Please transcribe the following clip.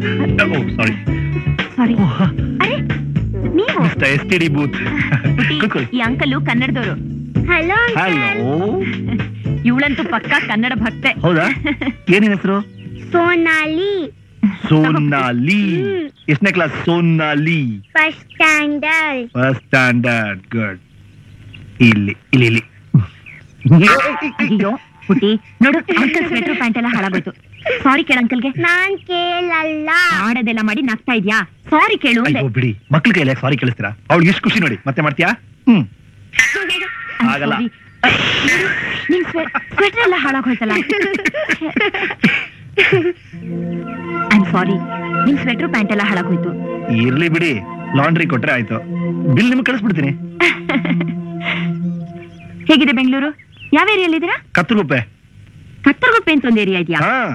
ಸಾರಿ sorry ಅರೆ ನೀವು S T D booth ಪುಟಿ, ಕೂತ್ಕೊಳ್ಳಿ ಈ ಅಂಕಲು ಕನ್ನಡದವರು ಹಲೋ ಹಲೋ ಇವಳಂತೂ ಪಕ್ಕ ಕನ್ನಡ ಭಕ್ತೆ ಹೌದಾ ಏನೇನ್ ಹೆಸರು ಸೋನಾಲಿ ಸೋನಾಲಿ ಎಷ್ಟನೇ class Sonali first standard first standard good ಇಲ್ಲಿ ಇಲ್ಲಿ ಇಲ್ಲಿ ಅಯ್ಯೋ ಪುಟಿ ನೋಡು ಅಂಕಲ್ ಸ್ವೆಟರ್ ಪ್ಯಾಂಟ್ ಎಲ್ಲ ಹಾಳಾಗೋಯ್ತು ಸಾರಿ ಕೇಳು ಅಂಕಲ್ಗೆ ನಾನ್ ಕೇಳಲ್ಲ ಆಡೋದೆಲ್ಲ ಮಾಡಿ ನಗ್ತಾ ಇದ್ಯಾ ಸಾರಿ ಕೇಳು ಅಂದೆ. ಅಯ್ಯೋ ಬಿಡಿ ಮಕ್ಳ ಕೈಲಿ ಸಾರಿ ಕೇಳಿಸ್ತೀರಾ ಅವಳಿಗೆ ಎಷ್ಟು ಖುಷಿ ನೋಡಿ ಮತ್ತೆ ಮಾಡ್ತೀಯಾ ಹ್ಮ್ I'm ಆಗಲ್ಲ. sorry. ನಿಮ್ ಸ್ವೆಟರ್ ಎಲ್ಲ ಹಾಳಾಗೋಯ್ತಲ್ಲ ಐಮ್ ಸಾರಿ ನಿಮ್ ಸ್ವೆಟರ್ ಪ್ಯಾಂಟ್ ಎಲ್ಲ ಹಾಳಾಗೋಯ್ತು ಇರ್ಲಿ ಬಿಡಿ ಲಾಂಡ್ರಿ ಕೊಟ್ರೆ ಆಯ್ತು ಬಿಲ್ ನಿಮ್ಗೆ ಕಳಿಸ್ಬಿಡ್ತೀನಿ ಹೇಗಿದೆ ಬೆಂಗಳೂರು ಯಾವ ಏರಿಯಲ್ಲಿದ್ದೀರಾ ಕತ್ತುಗುಪ್ಪೆ ಕತ್ತರ್ಗುಪ್ಪೆ ಅಂತ ಒಂದು ಏರಿಯಾ ಇದೆಯಾ ಹಾ